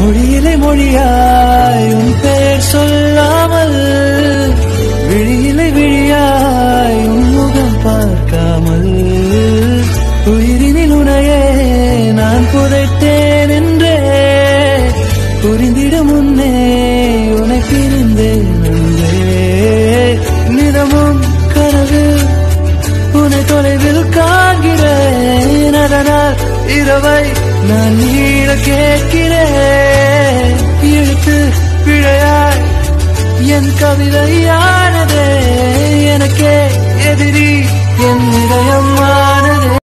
மொழியிலே மொழியாய் உன் பெயர் சொல்லாமல் விழியிலே விழியாய் உன் முகம் பார்க்காமல் உயிரினில் உனையே நான் புதைத்தேன் என்றே புரிந்திட முன்னே உனை பிரிந்தேன் என்றே நிதமும் கனவு உன்னை தொலைவில் காண்கிறேன் அதனால் இரவை நான் நீட கேட்கிறேன் எழுத்து பிழையாய் என் கவிதையானதே எனக்கே எதிரி என் இதயம்